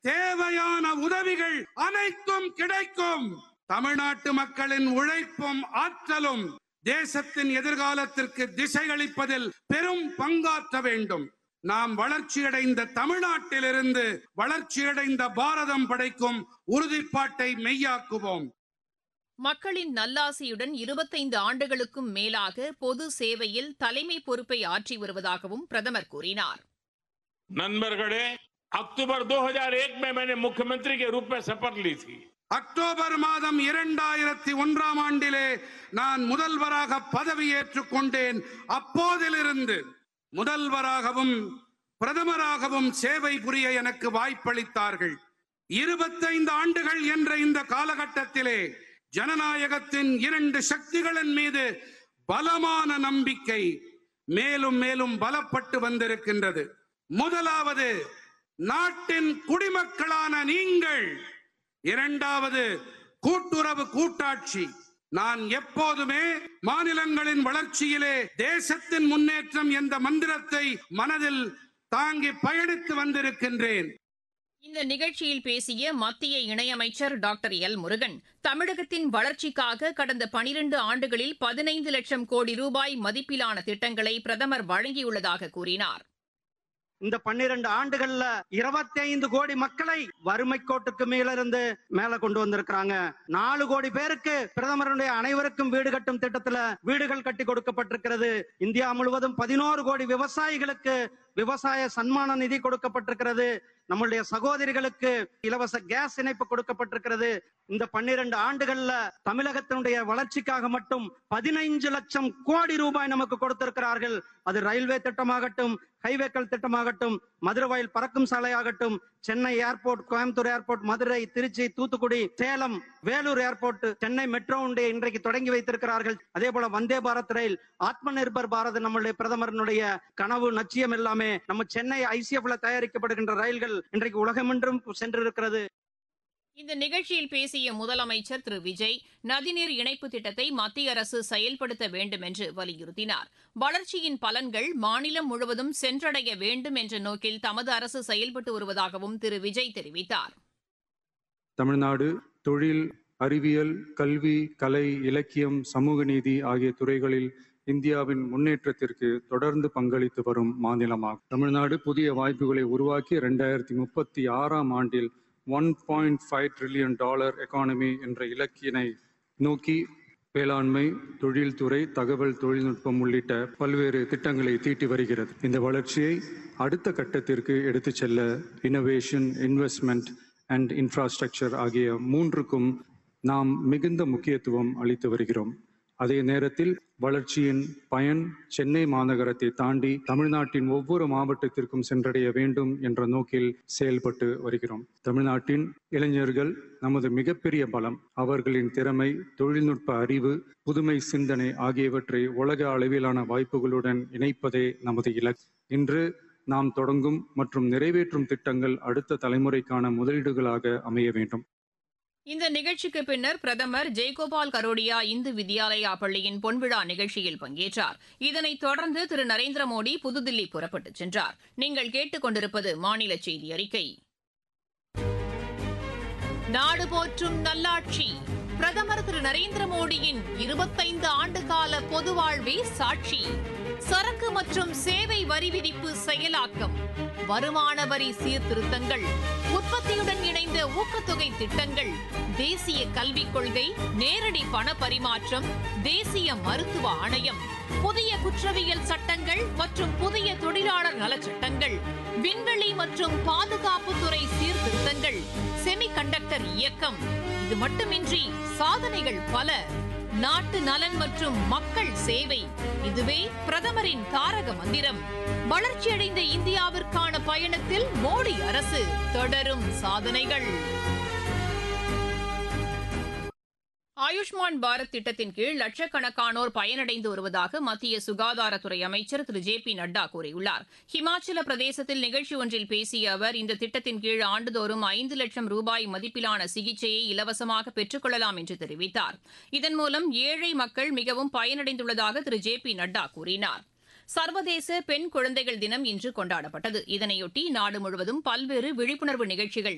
தேவையான உதவிகள் அனைத்தும் கிடைக்கும் தமிழ்நாட்டு மக்களின் உழைப்பும் ஆற்றலும் தேசத்தின் எதிர்காலத்திற்கு திசையளிப்பதில் பெரும் பங்காற்ற வேண்டும் நாம் வளர்ச்சியடைந்த தமிழ்நாட்டிலிருந்து வளர்ச்சியடைந்த பாரதம் படைக்கும் உறுதிப்பாட்டை மெய்யாக்குவோம் மக்களின் நல்லாசியுடன் இருபத்தைந்து ஆண்டுகளுக்கும் மேலாக பொது சேவையில் தலைமை பொறுப்பை ஆற்றி வருவதாகவும் பிரதமர் கூறினார் नंदनगढ़े अक्टूबर 2001 में मैंने मुख्यमंत्री के रूप में शपथ ली थी அக்டோபர் மாதம் இரண்டாயிரத்தி ஒன்றாம் ஆண்டிலே நான் முதல்வராக பதவியேற்றுக் கொண்டேன் அப்போதிலிருந்து முதல்வராகவும் பிரதமராகவும் சேவை புரிய எனக்கு வாய்ப்பளித்தார்கள் இருபத்தைந்து ஆண்டுகள் என்ற இந்த காலகட்டத்திலே ஜனநாயகத்தின் இரண்டு சக்திகளின் மீது பலமான நம்பிக்கை மேலும் மேலும் பலப்பட்டு வந்திருக்கின்றது முதலாவது நாட்டின் குடிமக்களான நீங்கள் இரண்டாவது கூட்டுறவு கூட்டாட்சி நான் எப்போதுமே மாநிலங்களின் வளர்ச்சியிலே தேசத்தின் முன்னேற்றம் என்ற மந்திரத்தை மனதில் தாங்கி பயணித்து வந்திருக்கின்றேன் இந்த நிகழ்ச்சியில் பேசிய மத்திய இணையமைச்சர் டாக்டர் எல் முருகன் தமிழகத்தின் வளர்ச்சிக்காக கடந்த பனிரண்டு ஆண்டுகளில் பதினைந்து லட்சம் கோடி ரூபாய் மதிப்பிலான திட்டங்களை பிரதமர் வழங்கியுள்ளதாக கூறினார் இந்த பன்னிரண்டு ஆண்டுகள்ல இருபத்தி ஐந்து கோடி மக்களை வறுமை கோட்டுக்கு மேல இருந்து மேல கொண்டு வந்திருக்கிறாங்க நாலு கோடி பேருக்கு பிரதமருடைய அனைவருக்கும் வீடு கட்டும் திட்டத்துல வீடுகள் கட்டி கொடுக்கப்பட்டிருக்கிறது இந்தியா முழுவதும் பதினோரு கோடி விவசாயிகளுக்கு விவசாய சன்மான நிதி கொடுக்கப்பட்டிருக்கிறது நம்மளுடைய சகோதரிகளுக்கு இலவச கேஸ் இணைப்பு கொடுக்கப்பட்டிருக்கிறது இந்த பன்னிரண்டு ஆண்டுகள்ல தமிழகத்தினுடைய வளர்ச்சிக்காக மட்டும் பதினைஞ்சு லட்சம் கோடி ரூபாய் நமக்கு கொடுத்திருக்கிறார்கள் அது ரயில்வே திட்டமாகட்டும் ஹைவேக்கள் திட்டமாகட்டும் மதுரவாயில் பறக்கும் சாலையாகட்டும் Chennai airport Coimbatore airport Madurai Trichy Thoothukudi Salem Vellore airport Chennai metro ஒன்றை இன்றைக்கு தொடங்கி வைத்திருக்கிறார்கள் அதே போல வந்தே பாரத் ரயில் ஆத்ம நிர்பர் பாரத் நம்மளுடைய பிரதமரனுடைய கனவு லட்சியம் எல்லாமே நம்ம சென்னை ஐசிஎஃப்ல தயாரிக்கப்படுகின்ற ரயில்கள் இன்றைக்கு உலகமென்றும் சென்றிருக்கிறது இந்த நிகழ்ச்சியில் பேசிய முதலமைச்சர் திரு விஜய் நதிநீர் இணைப்பு திட்டத்தை மத்திய அரசு செயல்படுத்த வேண்டும் என்று வலியுறுத்தினார் வளர்ச்சியின் பலன்கள் மாநிலம் முழுவதும் சென்றடைய வேண்டும் என்ற நோக்கில் தமது அரசு செயல்பட்டு வருவதாகவும் திரு விஜய் தெரிவித்தார் தமிழ்நாடு தொழில் அறிவியல் கல்வி கலை இலக்கியம் சமூக நீதி ஆகிய துறைகளில் இந்தியாவின் முன்னேற்றத்திற்கு தொடர்ந்து பங்களித்து வரும் மாநிலமாகும் தமிழ்நாடு புதிய வாய்ப்புகளை உருவாக்கி இரண்டாயிரத்தி முப்பத்தி ஆறாம் ஆண்டில் one point five trillion dollar economy என்ற இலக்கினை நோக்கி வேளாண்மை தொழில்துறை தகவல் தொழில்நுட்பம் உள்ளிட்ட பல்வேறு திட்டங்களை தீட்டி வருகிறது இந்த வளர்ச்சியை அடுத்த கட்டத்திற்கு எடுத்துச் செல்ல இனோவேஷன் இன்வெஸ்ட்மெண்ட் அண்ட் இன்ஃப்ராஸ்ட்ரக்சர் ஆகிய மூன்றுக்கும் நாம் மிகுந்த முக்கியத்துவம் அளித்து வருகிறோம் அதே நேரத்தில் வளர்ச்சியின் பயன் சென்னை மாநகரத்தை தாண்டி தமிழ்நாட்டின் ஒவ்வொரு மாவட்டத்திற்கும் சென்றடைய வேண்டும் என்ற நோக்கில் செயல்பட்டு வருகிறோம் தமிழ்நாட்டின் இளைஞர்கள் நமது மிகப்பெரிய பலம் அவர்களின் திறமை தொழில்நுட்ப அறிவு புதுமை சிந்தனை ஆகியவற்றை உலக அளவிலான வாய்ப்புகளுடன் இணைப்பதே நமது இலக்கு இன்று நாம் தொடங்கும் மற்றும் நிறைவேற்றும் திட்டங்கள் அடுத்த தலைமுறைக்கான முதலீடுகளாக அமைய வேண்டும் இந்த நிகழ்ச்சிக்கு பின்னர் பிரதமர் ஜெயகோபால் கரோடியா இந்து வித்யாலயா பள்ளியின் பொன்விழா நிகழ்ச்சியில் பங்கேற்றார் இதனைத் தொடர்ந்து திரு நரேந்திர மோடி புதுதில்லி புறப்பட்டுச் சென்றார் நீங்கள் கேட்டுக் கொண்டிருப்பது மாநில செய்தி அறிக்கை நாடு போற்றும் நல்லாட்சி பிரதமர் திரு நரேந்திர மோடியின் இருபத்தைந்து ஆண்டு கால பொது வாழ்வே சாட்சி சரக்கு மற்றும் சேவை வரி விதிப்பு செயலாக்கம் வருமான வரி சீர்திருத்தங்கள் உற்பத்தியுடன் இணைந்த ஊக்கத்தொகை திட்டங்கள் தேசிய கல்விக் கொள்கை நேரடி பண பரிமாற்றம் தேசிய மருத்துவ ஆணையம் புதிய குற்றவியல் சட்டங்கள் மற்றும் புதிய தொழிலாளர் நலச்சட்டங்கள் விண்வெளி மற்றும் பாதுகாப்புத்துறை சீர்திருத்தங்கள் செமிகண்டக்டர் இயக்கம் இது மட்டுமின்றி சாதனைகள் பல நாட்டு நலன் மற்றும் மக்கள் சேவை இதுவே பிரதமரின் தாரக மந்திரம் வளர்ச்சியடைந்த இந்தியாவிற்கான பயணத்தில் மோடி அரசு தொடரும் சாதனைகள் ஆயுஷ்மான் பாரத் திட்டத்தின் கீழ் லட்சக்கணக்கானோர் பயனடைந்து வருவதாக மத்திய சுகாதாரத்துறை அமைச்சர் திரு ஜே பி நட்டா கூறியுள்ளார் ஹிமாச்சல பிரதேசத்தில் நிகழ்ச்சி ஒன்றில் பேசிய அவர் இந்த திட்டத்தின் கீழ் ஆண்டுதோறும் ஐந்து லட்சம் ரூபாய் மதிப்பிலான சிகிச்சையை இலவசமாக பெற்றுக் கொள்ளலாம் என்று தெரிவித்தார் இதன் மூலம் ஏழை மக்கள் மிகவும் பயனடைந்துள்ளதாக திரு ஜே பி நட்டா கூறினார் சர்வதேச பெண் குழந்தைகள் தினம் இன்று கொண்டாடப்பட்டது இதனையொட்டி நாடு முழுவதும் பல்வேறு விழிப்புணர்வு நிகழ்ச்சிகள்